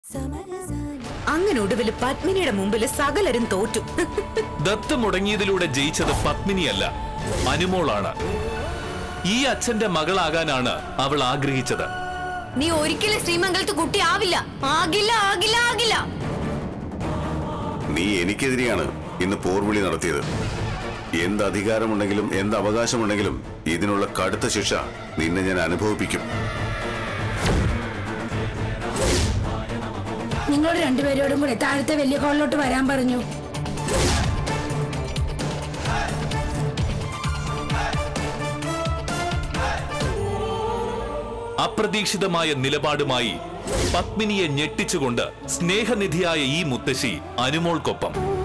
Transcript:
അങ്ങനെ ഒടുവിൽ പത്മിനിയുടെ മുമ്പിൽ സകലരും തോറ്റു ദത്ത് മുടങ്ങിയതിലൂടെ ജയിച്ചത് പത്മിനിയല്ല അനുമോളാണ് ഈ അച്ഛന്റെ മകളാകാനാണ് അവൾ ആഗ്രഹിച്ചത് നീ ഒരിക്കലും ശ്രീമംഗലത്ത് കുട്ടി ആവില്ല ആകില്ല ആകില്ല ആകില്ല നീ എനിക്കെതിരെയാണ് ഇന്ന് പോർവിളി നടത്തിയത് എന്ത് അധികാരമുണ്ടെങ്കിലും എന്ത് അവകാശമുണ്ടെങ്കിലും ഇതിനുള്ള കടുത്ത ശിക്ഷ നിന്നെ ഞാൻ അനുഭവിപ്പിക്കും നിങ്ങളോട് രണ്ടുപേരോടും കൂടെ താഴത്തെ വലിയ ഹോളിലോട്ട് വരാൻ പറഞ്ഞു അപ്രതീക്ഷിതമായ നിലപാടുമായി പത്മിനിയെ ഞെട്ടിച്ചുകൊണ്ട് സ്നേഹനിധിയായ ഈ മുത്തശ്ശി അനുമോൾക്കൊപ്പം